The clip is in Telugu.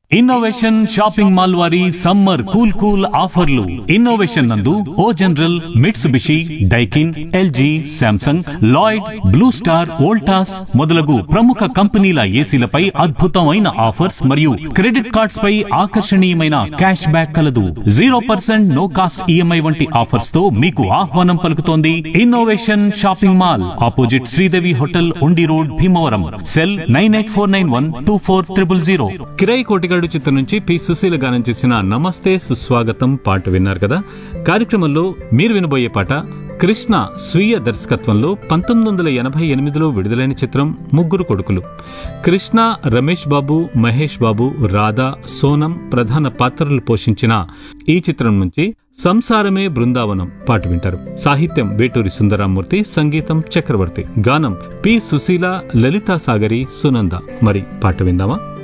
ఇన్నోవేషన్ షాపింగ్ మాల్ వారి సమ్మర్ కూల్ కూల్ ఆఫర్లు ఇన్నోవేషన్ నందు O General Mitsubishi Daikin LG Samsung Lloyd Blue Star Voltas మొదలగు ప్రముఖ కంపెనీల ఏసీలపై అద్భుతమైన ఆఫర్స్ మరియు క్రెడిట్ కార్డ్స్ పై ఆకర్షణీయమైన క్యాష్ బ్యాక్ కలదు zero percent no cost EMI వంటి ఆఫర్స్ తో మీకు ఆహ్వానం పలుకుతోంది Innovation shopping mall opposite Sridevi hotel Undi road Bhimavaram cell nine eight four nine one two four triple zero Kirai Kotigadu చిత్రం నుంచి పి సుశీల గానం చేసిన నమస్తే సుస్వాగతం పాట విన్నారు కదా కార్యక్రమంలో మీరు వినబోయే పాట కృష్ణ స్వీయ దర్శకత్వంలో పంతొమ్మిది వందల ఎనభై ఎనిమిదిలో విడుదలైన చిత్రం ముగ్గురు కొడుకులు కృష్ణ రమేష్ బాబు మహేష్ బాబు రాధా సోనం ప్రధాన పాత్రలు పోషించిన ఈ చిత్రం నుంచి సంసారమే బృందావనం పాట వింటారు సాహిత్యం వేటూరి సుందరామూర్తి సంగీతం చక్రవర్తి గానం పి సుశీల లలితా సాగరి సునంద మరి పాట విందామా